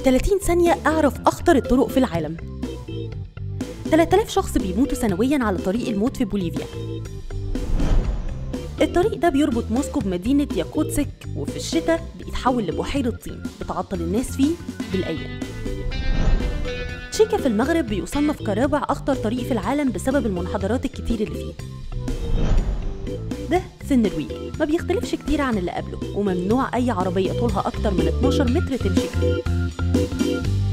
30 ثانية أعرف أخطر الطرق في العالم 3000 شخص بيموتوا سنويا على طريق الموت في بوليفيا الطريق ده بيربط موسكو بمدينة ياكوتسك وفي الشتاء بيتحول لبحيرة طين بتعطل الناس فيه بالأيام تشيكا في المغرب بيصنف كرابع أخطر طريق في العالم بسبب المنحدرات الكتير اللي فيه ده في النرويج ما بيختلفش كتير عن اللي قبله وممنوع أي عربية طولها أكتر من 12 متر تمشي فيه